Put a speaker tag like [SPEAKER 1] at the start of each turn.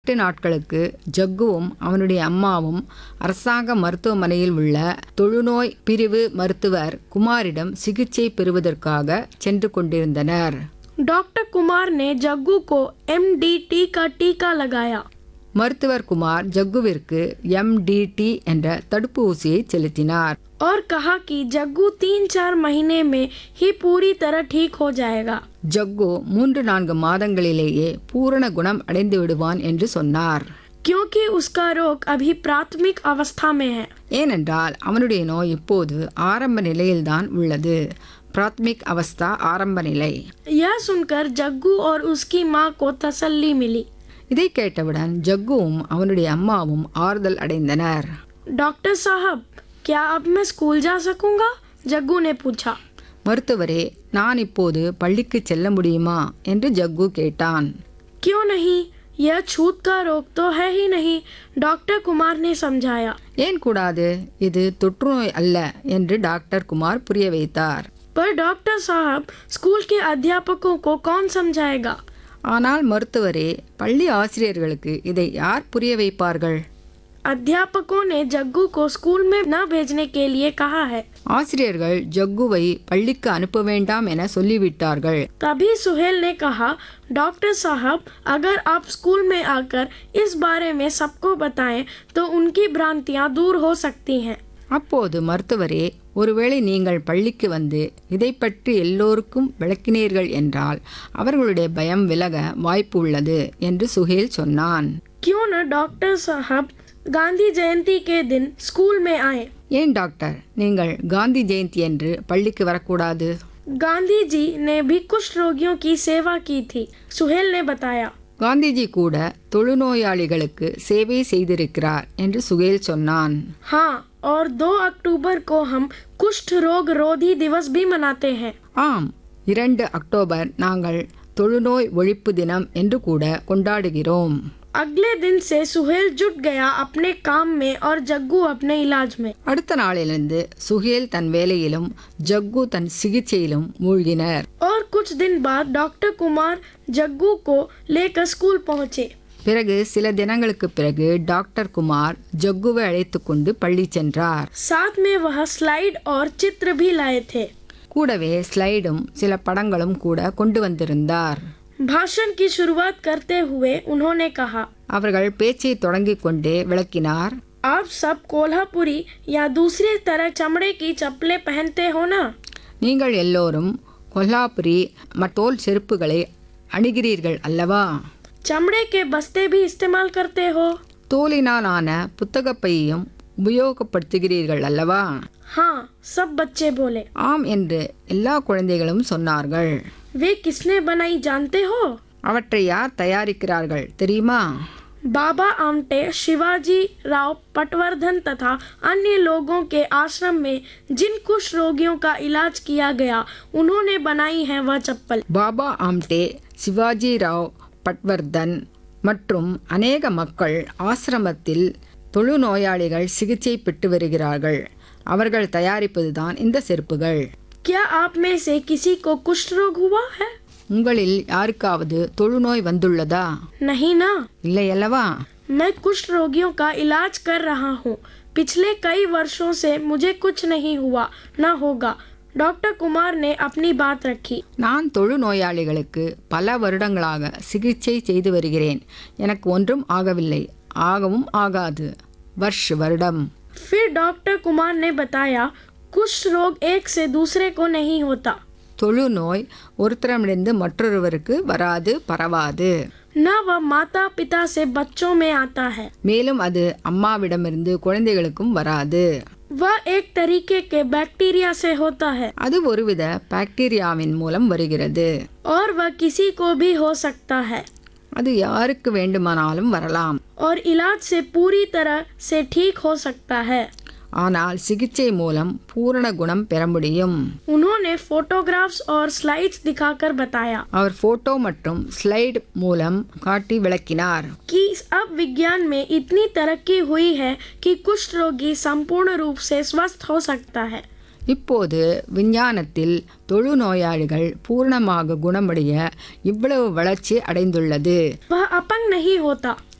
[SPEAKER 1] எட்டு நாட்களுக்கு ஜக்குவும் அவனுடைய அம்மாவும் அரசாங்க மருத்துவமனையில் உள்ள தொழுநோய் பிரிவு மருத்துவர் குமாரிடம் சிகிச்சை பெறுவதற்காக சென்று கொண்டிருந்தனர்
[SPEAKER 2] डॉक्टर कुमार ने जग्गू को एमडीटी का टीका लगाया
[SPEAKER 1] மருத்துவர் குமார் ஜக்குவிற்கு எம்டிடி என்ற தடுப்பூசியை செலுத்தினார்
[SPEAKER 2] और कहा कि जग्गू तीन चार महीने में ही पूरी तरह ठीक हो जाएगा
[SPEAKER 1] ஜக்கு மூன்று நான்கு மாதங்களிலேயே பூரண குணம் அடைந்து விடுவான் என்று சொன்னார்
[SPEAKER 2] क्योंकि उसका रोग अभी प्राथमिक अवस्था में है
[SPEAKER 1] ஏனென்றால் அவனுடைய நோய் இப்போது ஆரம்ப நிலையில்தான் உள்ளது பிராத்மிக் அவஸ்தா ஆரம்ப நிலை
[SPEAKER 2] यह सुनकर जग्गू और उसकी माँ को तसल्ली मिली
[SPEAKER 1] இதை கேட்டவுடன் ஜக்குவும் அவனுடைய அம்மாவும் ஆறுதல் அடைந்தனர்
[SPEAKER 2] डॉक्टर साहब क्या अब मैं स्कूल जा सकूंगा जग्गू ने पूछा
[SPEAKER 1] மருத்துவரே நான் இப்போது பள்ளிக்கு செல்ல முடியுமா என்று ஜக்கு கேட்டான்
[SPEAKER 2] क्यों नहीं यह छूत का रोग तो है ही नहीं डॉक्टर कुमार ने समझाया
[SPEAKER 1] ஏன் கூடாது இது தொற்றுநோய் அல்ல என்று டாக்டர் குமார் புரிய வைத்தார்
[SPEAKER 2] पर डॉक्टर साहब स्कूल के अध्यापकों को कौन समझाएगा
[SPEAKER 1] ஆனால் மருத்துவரே பள்ளி ஆசிரியர்களுக்கு இதை யார் புரிய வைப்பார்கள்
[SPEAKER 2] अध्यापकों ने जग्गू को स्कूल में न भेजने के लिए कहा है
[SPEAKER 1] ஆசிரியர்கள் ஜக்குவை பள்ளிக்கு அனுப்ப வேண்டாம் என சொல்லிவிட்டார்கள்
[SPEAKER 2] तभी सुहेल ने कहा डॉक्टर साहब अगर आप स्कूल में आकर इस बारे में सबको बताएं तो उनकी भ्रांतियां दूर हो सकती हैं
[SPEAKER 1] அப்போது மருத்துவரே ஒருவேளை நீங்கள் பள்ளிக்கு வந்து இதை பற்றி எல்லோருக்கும் விளக்கினீர்கள் என்றால் அவர்களுடைய பயம் விலக வாய்ப்பு உள்ளது என்று சுஹேல் சொன்னான்
[SPEAKER 2] क्यों न डॉक्टर साहब गांधी जयंती के दिन स्कूल में आए
[SPEAKER 1] ஏன் டாக்டர் நீங்கள் காந்தி ஜெயந்தி என்று பள்ளிக்கு வரக்கூடாது
[SPEAKER 2] गांधी जी ने भी कुष्ठ रोगियों की सेवा की थी सुहेल ने बताया
[SPEAKER 1] காந்திஜி கூட தொழுநோயாளிகளுக்கு சேவை செய்திருக்கிறார் என்று சுகேல் சொன்னான்
[SPEAKER 2] हाँ और 2 अक्टूबर को हम कुष्ठ रोग रोधी दिवस भी मनाते हैं
[SPEAKER 1] ஆம் இரண்டு அக்டோபர் நாங்கள் தொழுநோய் ஒழிப்பு தினம் என்று கூட கொண்டாடுகிறோம்
[SPEAKER 2] अगले दिन से सुहेल जुट गया अपने काम में और जग्गू अपने इलाज में
[SPEAKER 1] அடுத்த நாளிலிருந்து சுகேல் தன் வேலையிலும் ஜக்கு தன் சிகிச்சையிலும் மூழ்கினர்
[SPEAKER 2] और कुछ दिन बाद डॉक्टर कुमार जग्गू को लेकर स्कूल पहुंचे
[SPEAKER 1] பிறகு சில தினங்களுக்கு பிறகு டாக்டர் குமார் ஜக்குவை அழைத்து கொண்டு பள்ளி சென்றார்
[SPEAKER 2] साथ में वह स्लाइड और चित्र भी लाए थे
[SPEAKER 1] கூடவே ஸ்லைடும் சில படங்களும் கூட கொண்டு வந்திருந்தார்
[SPEAKER 2] भाषण की शुरुआत करते हुए उन्होंने कहा
[SPEAKER 1] அவர்கள் பேச்சை தொடங்கிக் கொண்டே விளக்கினார்
[SPEAKER 2] आप सब कोल्हापुरी या दूसरी तरह चमड़े की चप्पलें पहनते हो ना
[SPEAKER 1] நீங்கள் எல்லோரும் கொல்லாபுரி மத்தோல் செருப்புகளை அணுகிறீர்கள் அல்லவா
[SPEAKER 2] चमड़े के बस्ते भी इस्तेमाल करते हो
[SPEAKER 1] தோலினாலான புத்தகப்பையும் உபயோகப்படுத்துகிறீர்கள் அல்லவா
[SPEAKER 2] हाँ सब बच्चे बोले
[SPEAKER 1] ஆம் என்று எல்லா குழந்தைகளும் சொன்னார்கள்
[SPEAKER 2] वे किसने बनाई जानते हो
[SPEAKER 1] அவற்றை யார் தயாரிக்கிறார்கள் தெரியுமா
[SPEAKER 2] बाबा आमटे शिवाजी राव पटवर्धन तथा अन्य लोगों के आश्रम में जिन कुछ रोगियों का इलाज किया गया उन्होंने बनाई है वह चप्पल
[SPEAKER 1] பாபா ஆம்டே சிவாஜி ராவ் பட்வர்தன் மற்றும் அநேக மக்கள் ஆசிரமத்தில் தொழுநோயாளிகள் சிகிச்சை பெற்று வருகிறார்கள் அவர்கள் தயாரிப்பதுதான் இந்த செருப்புகள்
[SPEAKER 2] क्या आप में से किसी को कुष्ठ रोग हुआ है
[SPEAKER 1] உங்களில் யாருக்காவது தொழுநோய் வந்துள்ளதா
[SPEAKER 2] नहीं ना
[SPEAKER 1] இல்லை அல்லவா
[SPEAKER 2] मैं कुष्ठ रोगियों का इलाज कर रहा हूँ पिछले कई वर्षों से मुझे कुछ नहीं हुआ न होगा डॉक्टर कुमार ने अपनी बात रखी
[SPEAKER 1] நான் தொழுநோயாளிகளுக்கு பல வருடங்களாக சிகிச்சை செய்து வருகிறேன் எனக்கு ஒன்றும் ஆகவில்லை ஆகவும் ஆகாது வர்ஷ் வருடம்
[SPEAKER 2] फिर डॉक्टर कुमार ने बताया कुष्ठ रोग एक से दूसरे को नहीं होता
[SPEAKER 1] தொழுநோய் ஒருத்தரமிருந்து மற்றொருவருக்கு வராது பரவாது
[SPEAKER 2] न वह माता पिता से बच्चों में आता है
[SPEAKER 1] மேலும் அது அம்மாவிடமிருந்து குழந்தைகளுக்கும் வராது
[SPEAKER 2] वह एक तरीके के बैक्टीरिया से होता है
[SPEAKER 1] அது ஒருவித பாக்டீரியாவின் மூலம் வருகிறது
[SPEAKER 2] और वह किसी को भी हो सकता है
[SPEAKER 1] அது யாருக்கு வேண்டுமானாலும் வரலாம்
[SPEAKER 2] और इलाज से पूरी तरह से ठीक हो सकता है
[SPEAKER 1] ஆனால் சிகிச்சை மூலம் பூரண குணம் பெற முடியும்
[SPEAKER 2] उन्होंने फोटोग्राफ्स और स्लाइड्स दिखाकर बताया
[SPEAKER 1] அவர் போட்டோ மற்றும் ஸ்லைடு மூலம் காட்டி விளக்கினார்
[SPEAKER 2] कि अब विज्ञान में इतनी तरक्की हुई है कि कुष्ठ रोगी संपूर्ण रूप से स्वस्थ हो सकता है
[SPEAKER 1] இப்போது விஞ்ஞானத்தில் தொழுநோயாளிகள் பூரணமாக குணமடைய இவ்வளவு வளர்ச்சி அடைந்துள்ளது
[SPEAKER 2] वह अपंग नहीं होता